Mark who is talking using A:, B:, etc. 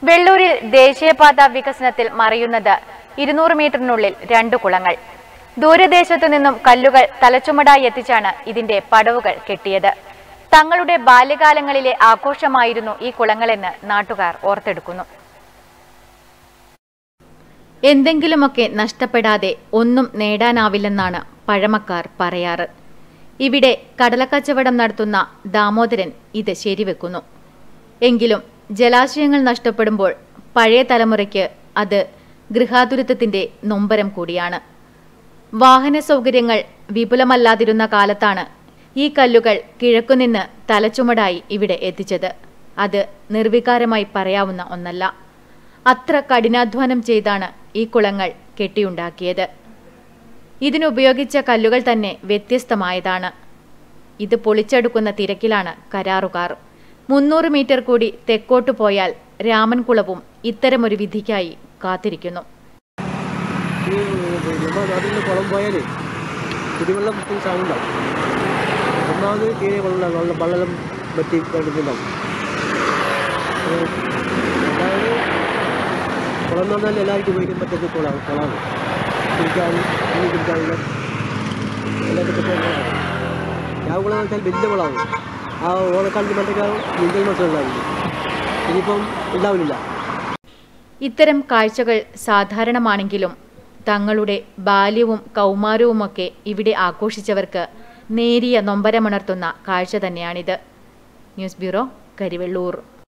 A: വെള്ളൂരിൽ ദേശീയപാത വികസനത്തിൽ മറയുന്നത് ഇരുന്നൂറ് മീറ്ററിനുള്ളിൽ രണ്ടു കുളങ്ങൾ ദൂരദേശത്തു നിന്നും കല്ലുകൾ തലച്ചുമടായി എത്തിച്ചാണ് ഇതിന്റെ പടവുകൾ കെട്ടിയത് തങ്ങളുടെ ബാല്യകാലങ്ങളിലെ ആഘോഷമായിരുന്നു ഈ കുളങ്ങളെന്ന് നാട്ടുകാർ ഓർത്തെടുക്കുന്നു എന്തെങ്കിലുമൊക്കെ നഷ്ടപ്പെടാതെ ഒന്നും നേടാനാവില്ലെന്നാണ് പഴമക്കാർ പറയാറ് ഇവിടെ കടലക്കച്ചവടം നടത്തുന്ന ദാമോദരൻ ഇത് ശരിവെക്കുന്നു എങ്കിലും ജലാശയങ്ങൾ നഷ്ടപ്പെടുമ്പോൾ പഴയ തലമുറയ്ക്ക് അത് ഗൃഹാതുരത്വത്തിന്റെ നൊമ്പരം കൂടിയാണ് വാഹന സൗകര്യങ്ങൾ വിപുലമല്ലാതിരുന്ന കാലത്താണ് ഈ കല്ലുകൾ കിഴക്കുനിന്ന് തലച്ചുമടായി ഇവിടെ എത്തിച്ചത് അത് നിർവികാരമായി പറയാവുന്ന ഒന്നല്ല അത്ര കഠിനാധ്വാനം ചെയ്താണ് ഈ കുളങ്ങൾ കെട്ടിയുണ്ടാക്കിയത് ഇതിനുപയോഗിച്ച കല്ലുകൾ തന്നെ വ്യത്യസ്തമായതാണ് ഇത് പൊളിച്ചെടുക്കുന്ന തിരക്കിലാണ് കരാറുകാർ മുന്നൂറ് മീറ്റർ കൂടി തെക്കോട്ടു പോയാൽ രാമൻകുളവും ഇത്തരമൊരു വിധിക്കായി കാത്തിരിക്കുന്നു
B: ഈ നമ്മുടെ നാട്ടിൽ കുളം പോയാൽ കുടിവെള്ളം ക്ഷാമുണ്ടാവും ഒന്നാമത് തീരെ വെള്ളം വെള്ളം വെള്ളം പറ്റി കിടക്കുന്നുണ്ടാവും അതായത് കുളം എന്ന് പറഞ്ഞാൽ എല്ലാവർക്കും ഉപയോഗിക്കാൻ പറ്റുന്ന കുളമാണ് കുളമാണ് കുടിക്കാനും മീൻ കുടിക്കാനുള്ള എല്ലാവർക്കും പറ്റുന്ന കുളമാണ് ഞാൻ കുളം എന്ന് വെച്ചാൽ വലിയ കുളമാണ് ആ ഓണക്കാലത്ത് മറ്റേക്കാളും നീന്തൽ മത്സരം ഉണ്ടാവില്ല ഇനിയിപ്പം ഉണ്ടാവില്ല
A: ഇത്തരം കാഴ്ചകൾ സാധാരണമാണെങ്കിലും തങ്ങളുടെ ബാല്യവും കൗമാരവുമൊക്കെ ഇവിടെ ആഘോഷിച്ചവർക്ക് നേരിയ നൊമ്പരമുണർത്തുന്ന കാഴ്ച തന്നെയാണിത് ന്യൂസ് ബ്യൂറോ കരിവെള്ളൂർ